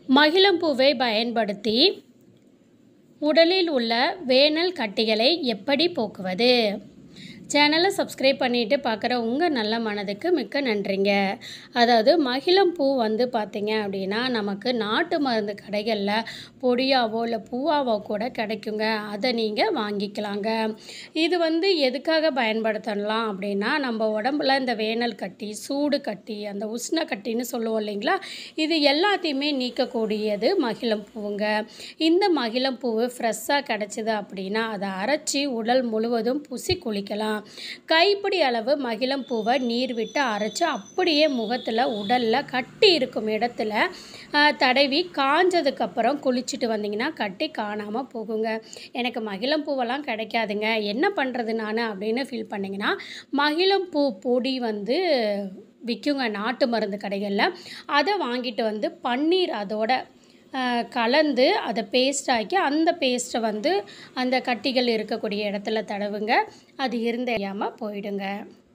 மகிழம்பூவை பயன்படுத்தி உடலில் உள்ள வேனல் கட்டிகளை எப்படி போக்குவது சேனலை சப்ஸ்கிரைப் பண்ணிவிட்டு பார்க்குற உங்கள் நல்ல மனதுக்கு மிக்க நன்றிங்க அதாவது மகிழம்பூ வந்து பார்த்திங்க அப்படின்னா நமக்கு நாட்டு மருந்து கடைகளில் பொடியாவோ இல்லை பூவாவோ கூட கிடைக்குங்க அதை நீங்கள் வாங்கிக்கலாங்க இது வந்து எதுக்காக பயன்படுத்தலாம் அப்படின்னா நம்ம உடம்புல இந்த வேனல் கட்டி சூடு கட்டி அந்த உஷ்ண கட்டின்னு சொல்லுவோம் இல்லைங்களா இது எல்லாத்தையுமே நீக்கக்கூடியது மகிழம்பூவுங்க இந்த மகிழம்பூவு ஃப்ரெஷ்ஷாக கிடச்சிது அப்படின்னா அதை அரைச்சி உடல் முழுவதும் பூசி குளிக்கலாம் கைப்பிடி அளவு மகிழம்பூவை நீர் விட்டு அரைச்சி அப்படியே முகத்தில் உடலில் கட்டி இருக்கும் இடத்துல ஆஹ், தடவி காஞ்சதுக்கப்புறம் குளிச்சுட்டு வந்தீங்கன்னா கட்டி காணாமல் போகுங்க எனக்கு மகிழம்பூவெல்லாம் கிடைக்காதுங்க என்ன பண்ணுறது நான் அப்படின்னு ஃபீல் பண்ணிங்கன்னா மகிழம்பூ பொடி வந்து விற்குங்க நாட்டு மருந்து கடைகளில் அதை வாங்கிட்டு வந்து பன்னீர் அதோட ஆஹ், கலந்து அதை பேஸ்ட் ஆக்கி அந்த பேஸ்ட்டை வந்து அந்த கட்டிகள் இருக்கக்கூடிய இடத்துல தடவுங்க அது இருந்தேயாமல் போயிடுங்க